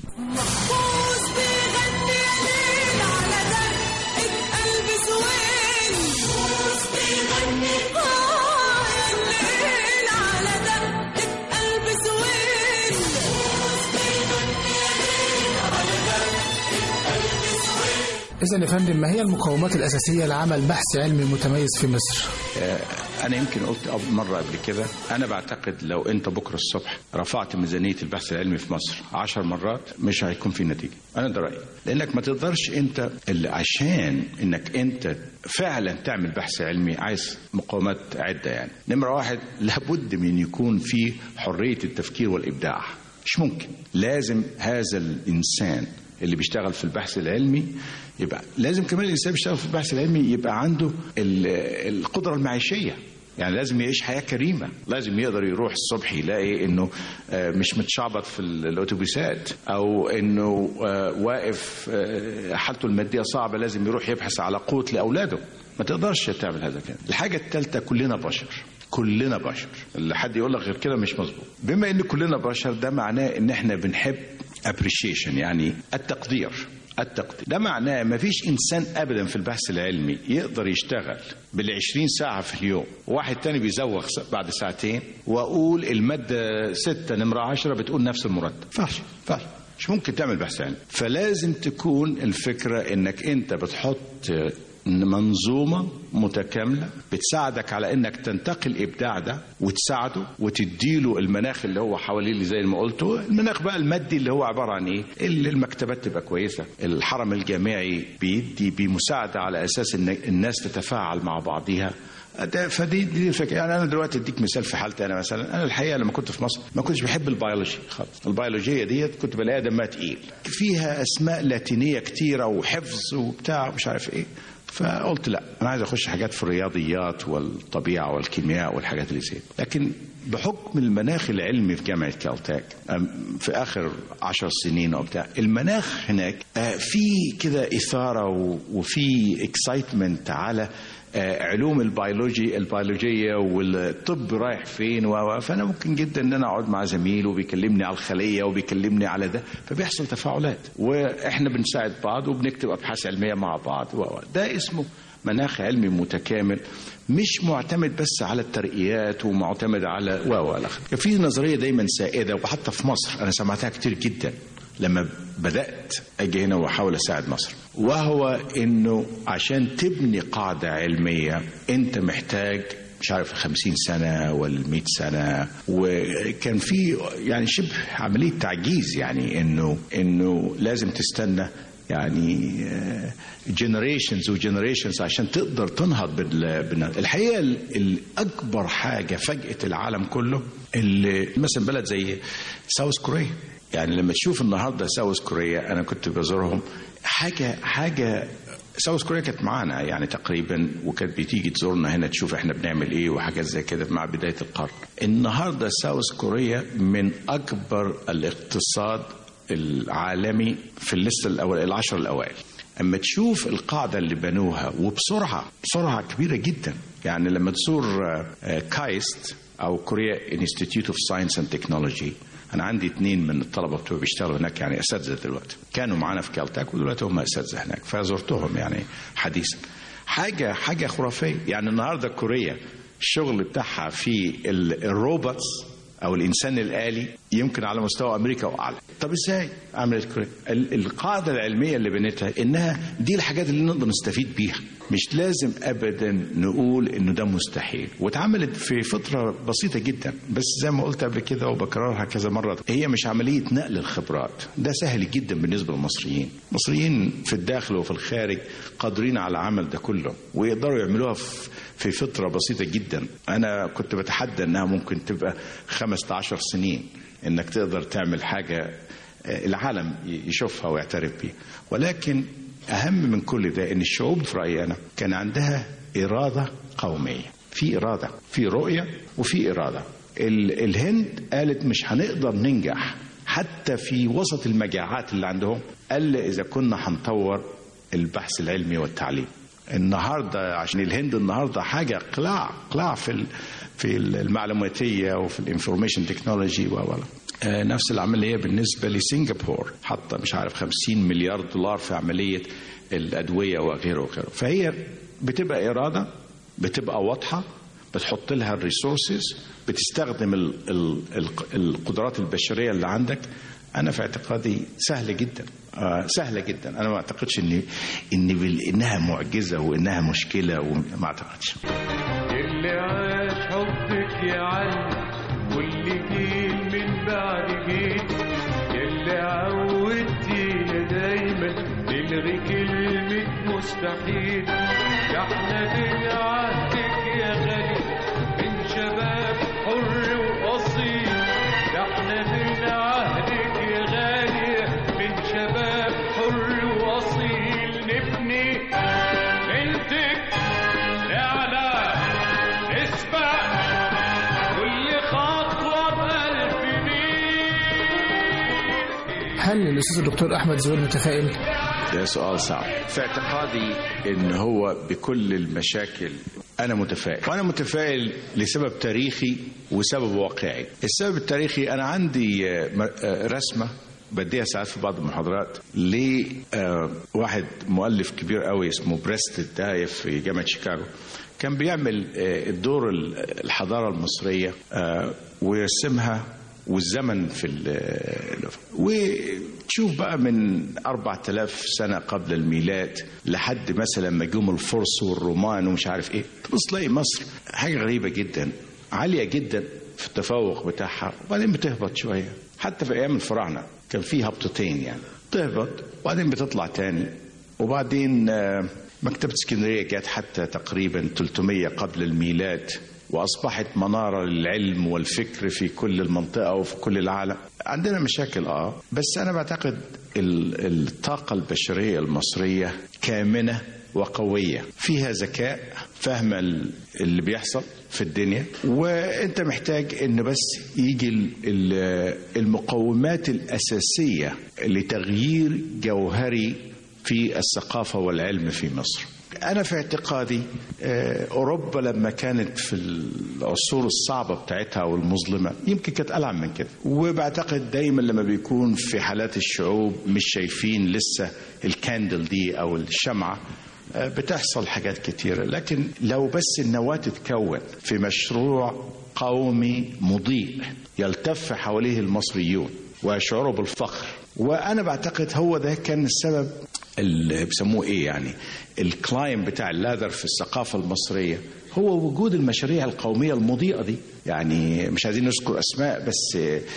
محفوظ بيغني ليل على دقة قلب زوين محفوظ بيغني آه يا الليل على دقة قلب زوين محفوظ بيغني ليل على دقة قلب زوين إذا يا فندم ما هي المقومات الأساسية لعمل بحث علمي متميز في مصر؟ أنا يمكن قلت أب- مرة قبل كده أنا بعتقد لو أنت بكرة الصبح رفعت ميزانية البحث العلمي في مصر عشر مرات مش هيكون في نتيجة أنا ده رأيي لأنك ما تقدرش أنت اللي عشان إنك أنت فعلا تعمل بحث علمي عايز مقومات عدة يعني نمرة واحد لابد من يكون في حرية التفكير والإبداع مش ممكن لازم هذا الإنسان اللي بيشتغل في البحث العلمي يبقى لازم كمان الانسان اللي بيشتغل في البحث العلمي يبقى عنده ال- القدره المعيشيه يعني لازم يعيش حياه كريمه لازم يقدر يروح الصبح يلاقي انه آه، مش متشعبط في ال- الاتوبيسات او انه آه، واقف آه، حالته الماديه صعبه لازم يروح يبحث على قوت لاولاده ما تقدرش تعمل هذا كده الحاجه الثالثه كلنا بشر كلنا بشر اللي حد يقول لك غير كده مش مظبوط بما ان كلنا بشر ده معناه ان احنا بنحب appreciation يعني التقدير التقدير ده معناه ما فيش انسان ابدا في البحث العلمي يقدر يشتغل بالعشرين ساعة في اليوم واحد تاني بيزوغ س- بعد ساعتين واقول المادة ستة نمرة عشرة بتقول نفس المرتب فاش فاش مش ممكن تعمل بحث علمي فلازم تكون الفكرة انك انت بتحط منظومة متكاملة بتساعدك على انك تنتقي الابداع ده وتساعده وتديله المناخ اللي هو حواليه اللي زي ما قلته المناخ بقى المادي اللي هو عبارة عن ايه اللي المكتبات تبقى كويسة الحرم الجامعي بيدي بمساعدة على اساس ان الناس تتفاعل مع بعضها ده فدي دي الفكره يعني انا دلوقتي اديك مثال في حالتي انا مثلا انا الحقيقه لما كنت في مصر ما كنتش بحب البيولوجي خالص البيولوجيه ديت كنت بلاقيها دمها تقيل فيها اسماء لاتينيه كتيره وحفظ وبتاع ومش عارف ايه فقلت لا انا عايز اخش حاجات في الرياضيات والطبيعه والكيمياء والحاجات اللي زي لكن بحكم المناخ العلمي في جامعه كالتاك أم، في اخر عشر سنين وبتاع المناخ هناك آه، في كده اثاره و- وفي اكسايتمنت على آه، علوم البيولوجي البيولوجيه والطب رايح فين و و- فانا ممكن جدا ان انا اقعد مع زميل وبيكلمني على الخليه وبيكلمني على ده فبيحصل تفاعلات واحنا بنساعد بعض وبنكتب ابحاث علميه مع بعض و و. ده اسمه مناخ علمي متكامل مش معتمد بس على الترقيات ومعتمد على و و إلى آخره. في نظريه دايما سائده وحتى في مصر انا سمعتها كتير جدا لما بدأت أجي هنا وأحاول أساعد مصر وهو إنه عشان تبني قاعدة علمية أنت محتاج مش عارف خمسين سنة ولا مئة سنة وكان في يعني شبه عملية تعجيز يعني إنه إنه لازم تستنى يعني جنريشنز وجنريشنز عشان تقدر تنهض بال بال- الحقيقه ال- الاكبر حاجه فاجئت العالم كله اللي مثلا بلد زي ساوث كوريا يعني لما تشوف النهارده ساوث كوريا انا كنت بزورهم حاجه حاجه ساوث كوريا كانت معانا يعني تقريبا وكانت بتيجي تزورنا هنا تشوف احنا بنعمل ايه وحاجات زي كده مع بدايه القرن. النهارده ساوث كوريا من اكبر الاقتصاد العالمي في الليسته الاول العشر الاوائل. اما تشوف القاعده اللي بنوها وبسرعه بسرعه كبيره جدا يعني لما تزور آه، آه، كايست او كوريا انستيتيوت اوف ساينس اند تكنولوجي انا عندي اثنين من الطلبه بتوع بيشتغلوا هناك يعني اساتذه دلوقتي كانوا معانا في كالتاك ودلوقتي هم اساتذه هناك فزرتهم يعني حديثا حاجه حاجه خرافيه يعني النهارده كوريا الشغل بتاعها في ال- الروبوتس او الانسان الالي يمكن على مستوى امريكا واعلى طب ازاي عملت كوريا ال- القاعده العلميه اللي بنيتها انها دي الحاجات اللي نقدر نستفيد بيها مش لازم ابدا نقول انه ده مستحيل واتعملت في فتره بسيطه جدا بس زي ما قلت قبل كده وبكررها كذا مره هي مش عمليه نقل الخبرات ده سهل جدا بالنسبه للمصريين المصريين في الداخل وفي الخارج قادرين على العمل ده كله ويقدروا يعملوها في في فتره بسيطه جدا انا كنت بتحدى انها ممكن تبقى 15 سنين انك تقدر تعمل حاجه العالم يشوفها ويعترف بيها ولكن أهم من كل ده إن الشعوب في رأيي أنا كان عندها إرادة قومية في إرادة في رؤية وفي إرادة ال- الهند قالت مش هنقدر ننجح حتى في وسط المجاعات اللي عندهم إلا إذا كنا هنطور البحث العلمي والتعليم النهارده عشان الهند النهارده حاجه قلاع قلاع في ال- في المعلوماتيه وفي الانفورميشن تكنولوجي و و آه، نفس العمليه بالنسبه لسنغافور حاطه مش عارف 50 مليار دولار في عمليه الادويه وغيره وغيره فهي بتبقى اراده بتبقى واضحه بتحط لها الريسورسز بتستخدم ال ال ال القدرات البشريه اللي عندك انا في اعتقادي سهله جدا آه سهله جدا انا ما اعتقدش ان ان بال- انها معجزه وانها مشكله وما اعتقدش اللي عاش حبك يا علي واللي جيل من بعد جيل اللي عودتينا دايما نلغي كلمة مستحيل ده احنا من عهدك يا غالي من شباب حر وأصيل ده احنا من عهدك يا غالي من شباب حر وأصيل نبني بنتك نعلى نسبق كل خطوة بألف ميل هل الاستاذ الدكتور احمد زويل متفائل؟ ده سؤال صعب في اعتقادي ان هو بكل المشاكل انا متفائل وانا متفائل لسبب تاريخي وسبب واقعي السبب التاريخي انا عندي آه، م- آه، رسمه بديها ساعات في بعض المحاضرات لواحد مؤلف كبير قوي اسمه بريست دايف في جامعه شيكاغو كان بيعمل آه، الدور ال- الحضاره المصريه آه، ويرسمها والزمن في ال- وتشوف بقى من 4000 سنة قبل الميلاد لحد مثلا ما جم الفرس والرومان ومش عارف ايه تبص تلاقي مصر حاجة غريبة جدا عالية جدا في التفوق بتاعها وبعدين بتهبط شوية حتى في أيام الفراعنة كان في هبطتين يعني تهبط وبعدين بتطلع تاني وبعدين آه، مكتبة اسكندرية جت حتى تقريبا 300 قبل الميلاد واصبحت مناره للعلم والفكر في كل المنطقه وفي كل العالم عندنا مشاكل اه بس انا بعتقد ال- الطاقه البشريه المصريه كامنه وقويه فيها ذكاء فاهمه ال- اللي بيحصل في الدنيا وانت محتاج ان بس يجي ال- ال- المقومات الاساسيه لتغيير جوهري في الثقافه والعلم في مصر أنا في اعتقادي آه، أوروبا لما كانت في العصور الصعبة بتاعتها والمظلمة يمكن كانت ألعن من كده وبعتقد دايما لما بيكون في حالات الشعوب مش شايفين لسه الكاندل دي أو الشمعة آه، بتحصل حاجات كتيرة لكن لو بس النواة تتكون في مشروع قومي مضيء يلتف حواليه المصريون ويشعروا بالفخر وانا بعتقد هو ده كان السبب اللي بيسموه ايه يعني الكلايم بتاع اللاذر في الثقافه المصريه هو وجود المشاريع القوميه المضيئه دي يعني مش عايزين نذكر اسماء بس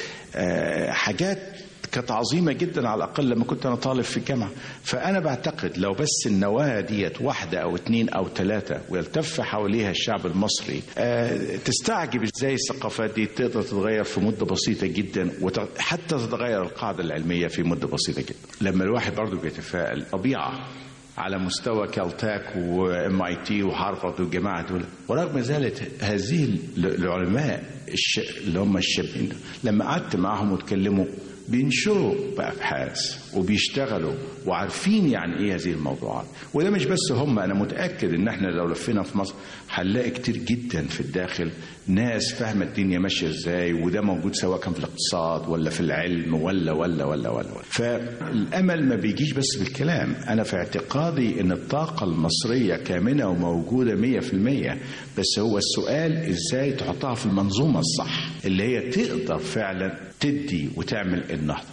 آه، حاجات كانت عظيمه جدا على الاقل لما كنت انا طالب في الجامعه فانا بعتقد لو بس النواه ديت واحده او اثنين او ثلاثه ويلتف حواليها الشعب المصري آه، تستعجب ازاي الثقافات دي تقدر تتغير في مده بسيطه جدا وحتى تتغير القاعده العلميه في مده بسيطه جدا لما الواحد برضه بيتفائل طبيعه على مستوى كالتاك وام اي تي وهارفارد والجماعه دول ورغم ذلك هذه ال- العلماء الش... اللي هم الشابين دول، لما قعدت معاهم واتكلموا بينشروا بابحاث وبيشتغلوا وعارفين يعني ايه هذه الموضوعات وده مش بس هم انا متاكد ان احنا لو لفينا في مصر هنلاقي كتير جدا في الداخل ناس فاهمه الدنيا ماشيه ازاي وده موجود سواء كان في الاقتصاد ولا في العلم ولا ولا ولا ولا, ولا. فالامل ما بيجيش بس بالكلام انا في اعتقادي ان الطاقه المصريه كامنه وموجوده 100% بس هو السؤال ازاي تحطها في المنظومه الصح اللي هي تقدر فعلا تدي وتعمل النهضه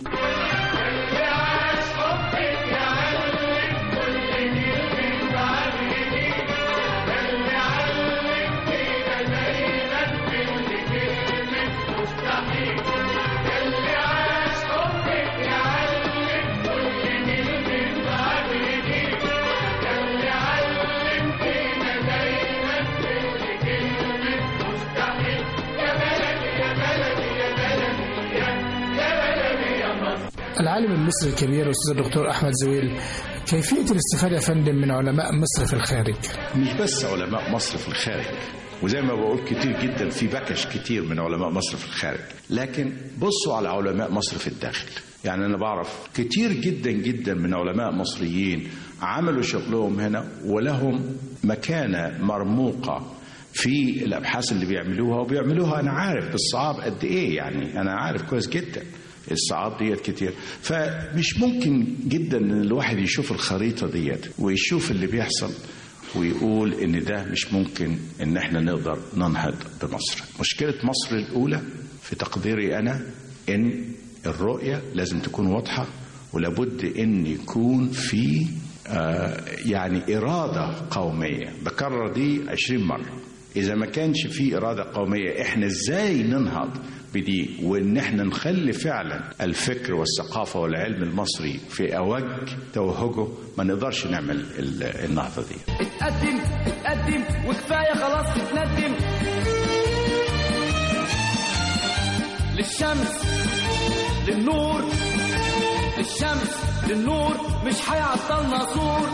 اللي عاش حبك يا علي كل جيل من بعد جيل العالم المصري الكبير الأستاذ الدكتور أحمد زويل كيفية الاستفادة يا فندم من علماء مصر في الخارج مش بس علماء مصر في الخارج وزي ما بقول كتير جدا في بكش كتير من علماء مصر في الخارج لكن بصوا على علماء مصر في الداخل يعني انا بعرف كتير جدا جدا من علماء مصريين عملوا شغلهم هنا ولهم مكانه مرموقه في الابحاث اللي بيعملوها وبيعملوها انا عارف بالصعاب قد ايه يعني انا عارف كويس جدا الصعاب ديت كتير فمش ممكن جدا ان الواحد يشوف الخريطه ديت ويشوف اللي بيحصل ويقول ان ده مش ممكن ان احنا نقدر ننهض بمصر مشكله مصر الاولى في تقديري انا ان الرؤيه لازم تكون واضحه ولابد ان يكون في آه يعني اراده قوميه بكرر دي عشرين مره اذا ما كانش في اراده قوميه احنا ازاي ننهض بدي وان احنا نخلي فعلا الفكر والثقافه والعلم المصري في اوج توهجه ما نقدرش نعمل ال- النهضه دي اتقدم اتقدم وكفايه خلاص تتندم للشمس للنور للشمس للنور مش هيعطلنا سور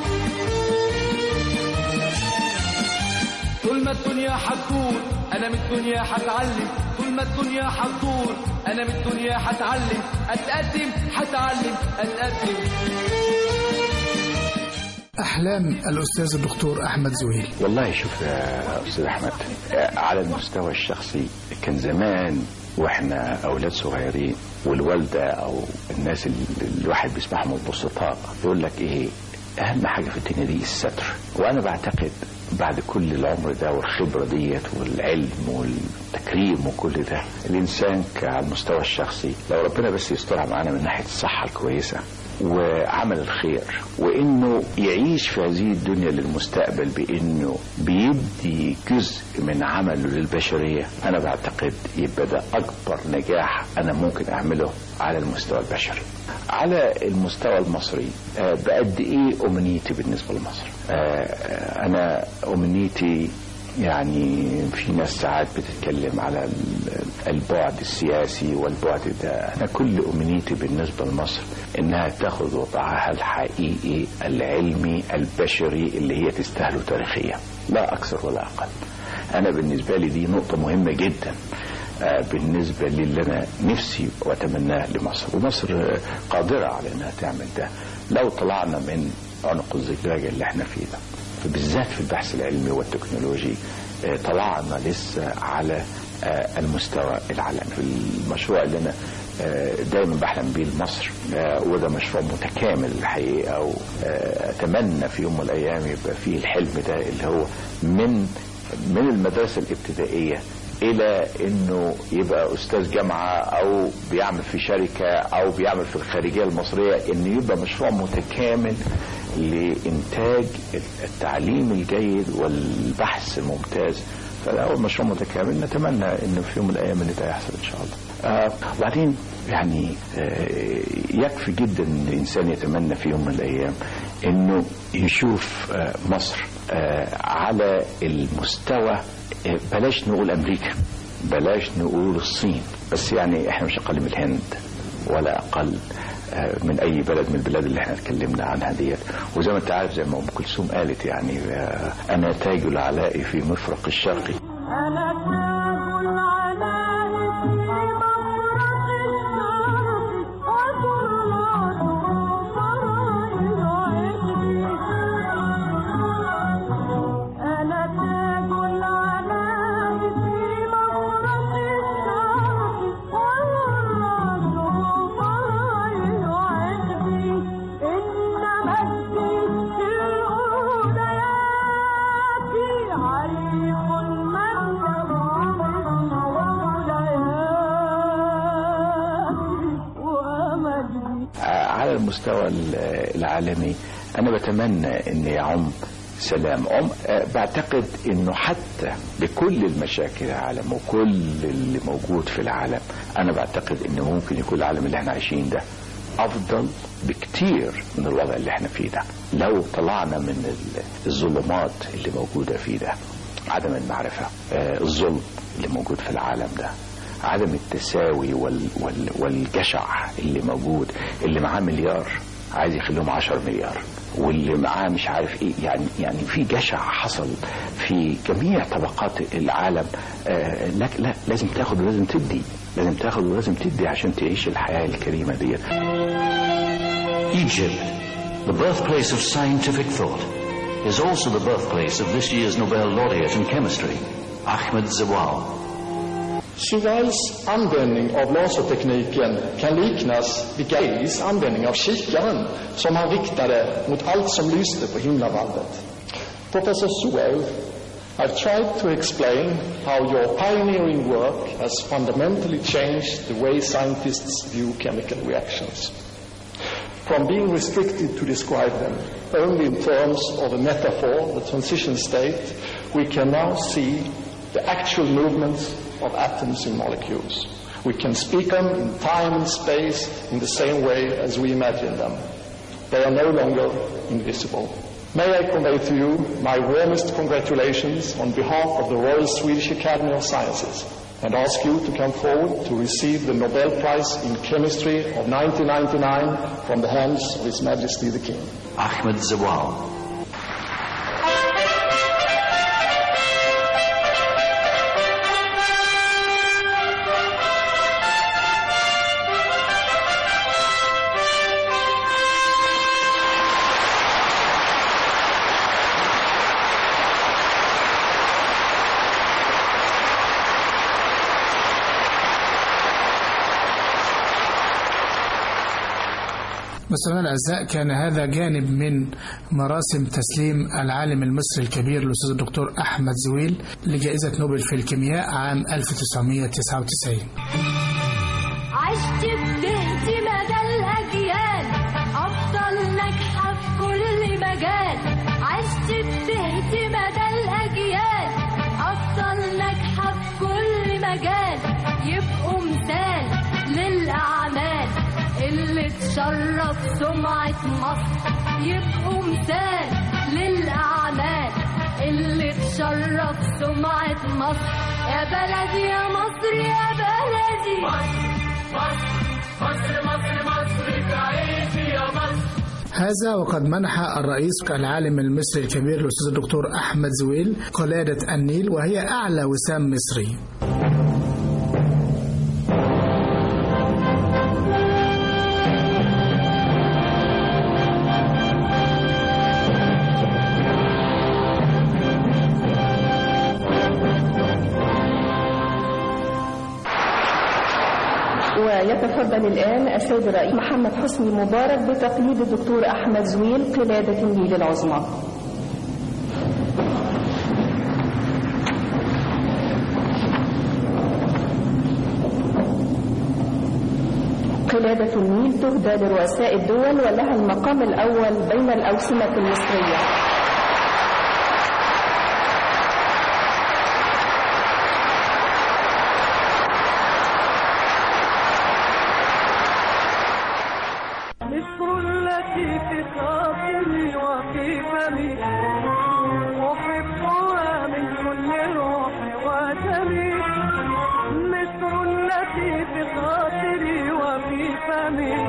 طول ما الدنيا هتدور انا من الدنيا هتعلم طول ما الدنيا هتدور انا من الدنيا هتعلم اتقدم هتعلم اتقدم أحلام الأستاذ الدكتور أحمد زويل والله شوف يا استاذ احمد آه، على المستوى الشخصي كان زمان واحنا اولاد صغيرين والوالده او الناس اللي الواحد بيسمعهم البسطاء يقول لك ايه اهم حاجه في الدنيا دي الستر وانا بعتقد بعد كل العمر ده والخبره ديت والعلم والتكريم وكل ده الانسان على المستوى الشخصي لو ربنا بس يسترها معانا من ناحيه الصحه الكويسه وعمل الخير وانه يعيش في هذه الدنيا للمستقبل بانه بيدي جزء من عمله للبشريه انا بعتقد يبقى ده اكبر نجاح انا ممكن اعمله على المستوى البشري على المستوى المصري آه، بقد ايه امنيتي بالنسبه لمصر آه، آه، انا امنيتي يعني في ناس ساعات بتتكلم على ال- البعد السياسي والبعد ده انا كل امنيتي بالنسبه لمصر انها تاخذ وضعها الحقيقي العلمي البشري اللي هي تستاهله تاريخيا لا اكثر ولا اقل انا بالنسبه لي دي نقطه مهمه جدا آه، بالنسبه للي انا نفسي واتمناه لمصر ومصر آه، قادره على انها تعمل ده لو طلعنا من عنق الزجاجه اللي احنا فيه ده بالذات في البحث العلمي والتكنولوجي آه، طلعنا لسه على آه، المستوى العالمي المشروع اللي انا آه، دايما بحلم بيه لمصر آه، وده مشروع متكامل الحقيقه واتمنى في يوم من الايام يبقى فيه الحلم ده اللي هو من من المدرسه الابتدائيه الى انه يبقى استاذ جامعه او بيعمل في شركه او بيعمل في الخارجيه المصريه انه يبقى مشروع متكامل لانتاج التعليم الجيد والبحث الممتاز فده اول مشروع متكامل نتمنى انه في يوم من الايام ان ده يحصل ان شاء الله. آه وبعدين يعني آه يكفي جدا ان الانسان يتمنى في يوم من الايام انه يشوف آه مصر آه على المستوى آه بلاش نقول امريكا بلاش نقول الصين بس يعني احنا مش اقل من الهند ولا اقل آه، من اي بلد من البلاد اللي احنا اتكلمنا عنها ديت وزي ما انت عارف زي ما ام كلثوم قالت يعني آه، انا تاج العلاء في مفرق الشرق أنا تاج العلاء في مفرق الشرق وكرات فرائض عشقي أنا تاج العلاء في مفرق الشرق وكرات فرائض عشقي إن مجدي في الأوليات عريق من ومجدي آه، على المستوى ال- العالمي انا بتمنى ان يعم سلام عم آه، بعتقد انه حتى بكل المشاكل العالم وكل اللي موجود في العالم انا بعتقد انه ممكن يكون العالم اللي احنا عايشين ده افضل بكتير من الوضع اللي احنا فيه ده لو طلعنا من ال- الظلمات اللي موجوده فيه ده عدم المعرفه آه، الظلم اللي موجود في العالم ده عدم التساوي وال وال والجشع اللي موجود اللي معاه مليار عايز يخليهم 10 مليار واللي معاه مش عارف ايه يعني يعني في جشع حصل في جميع طبقات العالم آه لا لا لازم تاخد ولازم تدي لازم تاخد ولازم تدي عشان تعيش الحياه الكريمه ديت Egypt, the birthplace of scientific thought, is also the birthplace of this year's Nobel laureate in chemistry, Ahmed Zawal. Chevals användning av lasertekniken kan liknas vid Galileis användning av kikaren som han riktade mot allt som lyste på himlavalvet. Professor Sewell, I've tried to explain how your pioneering work has fundamentally changed the way scientists view chemical reactions. From being restricted to describe them only in terms of a metaphor, the transition state, we can now see the actual movements of atoms in molecules. We can speak them in time and space in the same way as we imagine them. They are no longer invisible. May I convey to you my warmest congratulations on behalf of the Royal Swedish Academy of Sciences and ask you to come forward to receive the Nobel Prize in Chemistry of 1999 from the hands of His Majesty the King. Ahmed Zawal. مستمعينا الاعزاء كان هذا جانب من مراسم تسليم العالم المصري الكبير الاستاذ الدكتور احمد زويل لجائزه نوبل في الكيمياء عام 1999 عشت بدهت مدى الأجيال أفضل ناجحة في كل مجال عشت بدهت مدى الأجيال أفضل ناجحة في كل مجال يبقوا مثال للأعمال اللي تشرف سمعة مصر يبقوا مثال للأعمال اللي تشرف سمعة مصر يا بلدي يا مصر يا بلدي مصر مصر مصر تعيشي يا مصر هذا وقد منح الرئيس العالم المصري الكبير الاستاذ الدكتور احمد زويل قلاده النيل وهي اعلى وسام مصري ويتفضل الآن السيد الرئيس محمد حسني مبارك بتقليد الدكتور أحمد زويل قلادة النيل العظمى قلادة النيل تهدى لرؤساء الدول ولها المقام الأول بين الأوسمة المصرية مصر التي في خاطري وفي فمي أحبها من كل روح ودمي مصر التي في خاطري وفي فمي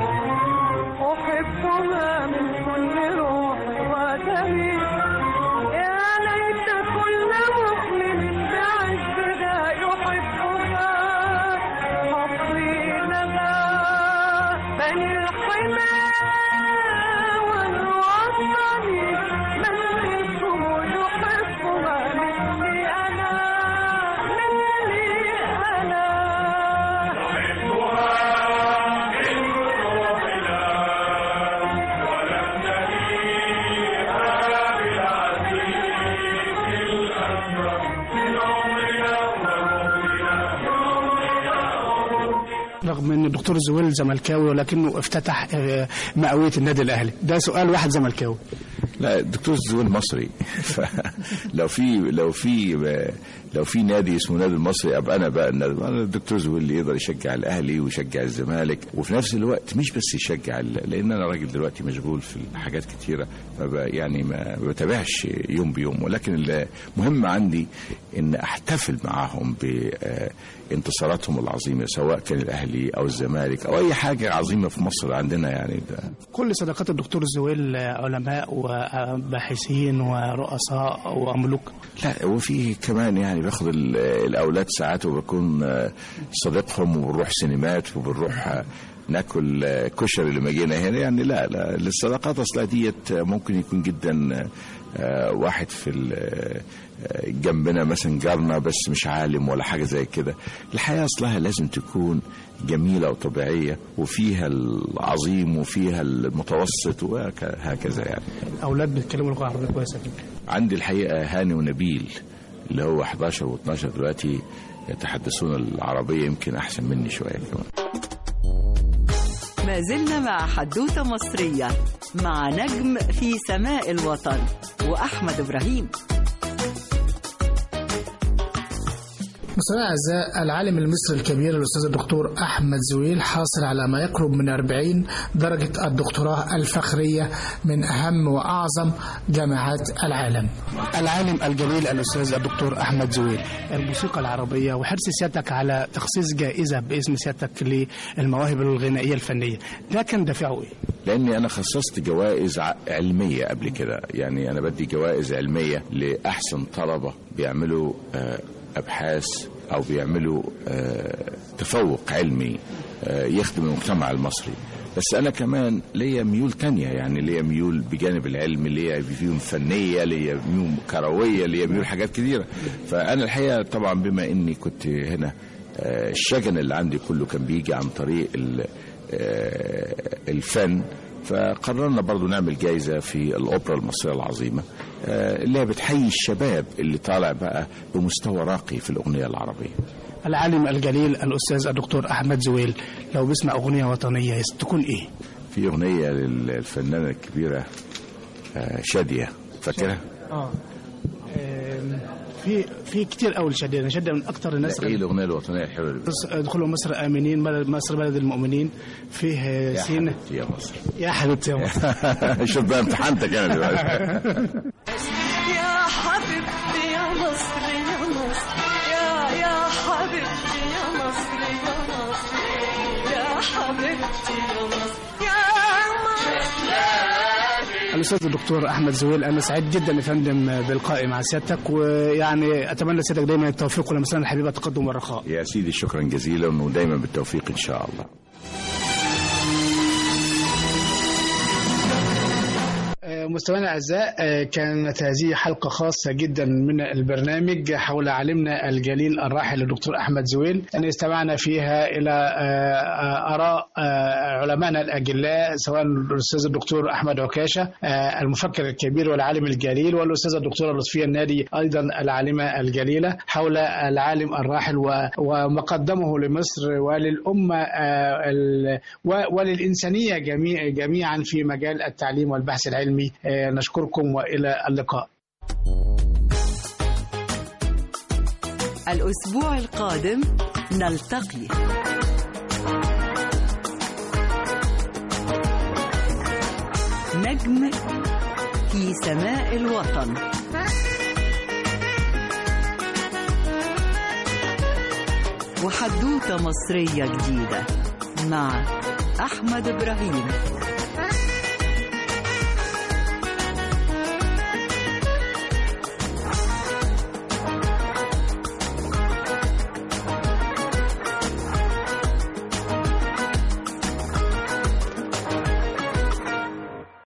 أحبها من كل روح ودمي يا ليت كل مؤمن بعزها يحبها حظي لها بني الحمى والوطن من منكم يحبها مثلي أنا مثلي أنا رغم ان الدكتور زويل زملكاوي ولكنه افتتح آه، مئويه النادي الاهلي ده سؤال واحد زملكاوي لا الدكتور زويل مصري فلو في لو في لو في نادي اسمه نادي المصري ابقى انا بقى النادي انا الدكتور زويل اللي يقدر يشجع الاهلي ويشجع الزمالك وفي نفس الوقت مش بس يشجع ال- لان انا راجل دلوقتي مشغول في حاجات كتيره فب- يعني ما ما بتابعش يوم بيوم ولكن المهم عندي ان احتفل معاهم بانتصاراتهم العظيمه سواء كان الاهلي او الزمالك او اي حاجه عظيمه في مصر عندنا يعني ده كل صداقات الدكتور زويل علماء وباحثين ورؤساء وملوك لا وفي كمان يعني باخد ال- الاولاد ساعات وبكون آه، صديقهم وبنروح سينمات وبنروح آه، ناكل آه، كشري لما جينا هنا يعني لا لا الصداقات اصلا ديت آه، ممكن يكون جدا آه، واحد في ال- آه، جنبنا مثلا جارنا بس مش عالم ولا حاجه زي كده الحياه اصلها لازم تكون جميله وطبيعيه وفيها العظيم وفيها المتوسط وهكذا يعني اولاد بيتكلموا لغه عربيه كويسه جدا عندي الحقيقه هاني ونبيل اللي هو 11 و12 دلوقتي يتحدثون العربيه يمكن احسن مني شويه كمان ما زلنا مع حدوتة مصرية مع نجم في سماء الوطن وأحمد إبراهيم مستمعينا الاعزاء العالم المصري الكبير الاستاذ الدكتور احمد زويل حاصل على ما يقرب من 40 درجه الدكتوراه الفخريه من اهم واعظم جامعات العالم. العالم الجليل الاستاذ الدكتور احمد زويل الموسيقى العربيه وحرص سيادتك على تخصيص جائزه باسم سيادتك للمواهب الغنائيه الفنيه، ده كان دافعه ايه؟ لاني انا خصصت جوائز ع- علميه قبل كده يعني انا بدي جوائز علميه لاحسن طلبه بيعملوا آه، ابحاث او بيعملوا آه، تفوق علمي آه، يخدم المجتمع المصري بس انا كمان ليا ميول تانية يعني ليا ميول بجانب العلم ليا ميول فنيه ليا ميول كرويه ليا ميول حاجات كتيره فانا الحقيقه طبعا بما اني كنت هنا آه، الشجن اللي عندي كله كان بيجي عن طريق ال- آه، الفن فقررنا برضو نعمل جايزة في الأوبرا المصرية العظيمة آه، اللي هي بتحيي الشباب اللي طالع بقى بمستوى راقي في الأغنية العربية العالم الجليل الاستاذ الدكتور احمد زويل لو بيسمع اغنيه وطنيه تكون ايه؟ في أغنية للفنانة الكبيرة آه، شادية فاكرها؟ اه آم، في في كتير قوي شادية شادية من اكتر الناس لا، ايه الأغنية الوطنية الحلوة اللي بص، ادخلوا مصر امنين بلد مصر بلد المؤمنين فيه يا سين حبيبتي يا مصر يا حبيبتي يا مصر شوف بقى امتحنتك أنا دلوقتي يا حبيبتي يا مصر يا مصر يا يا حبيبتي يا مصر يا مصر يا حبيبتي يا مصر يا مصر الاستاذ الدكتور احمد زويل انا سعيد جدا يا فندم بلقائي مع سيادتك ويعني اتمنى سيادتك دايما التوفيق ولمسنا الحبيبه التقدم والرخاء يا سيدي شكرا جزيلا ودايما بالتوفيق إن شاء الله مستمعينا الاعزاء آه، كانت هذه حلقه خاصه جدا من البرنامج حول عالمنا الجليل الراحل الدكتور احمد زويل ان استمعنا فيها الى آه، آه، اراء آه، علمائنا الاجلاء سواء الاستاذ الدكتور احمد عكاشه آه، المفكر الكبير والعالم الجليل والاستاذه الدكتوره لطفيه النادي ايضا العالمه الجليله حول العالم الراحل و- وما قدمه لمصر وللامه آه، ال- و- وللانسانيه جميع جميعا في مجال التعليم والبحث العلمي آه، نشكركم والى اللقاء الأسبوع القادم نلتقي نجم في سماء الوطن وحدوتة مصرية جديدة مع أحمد إبراهيم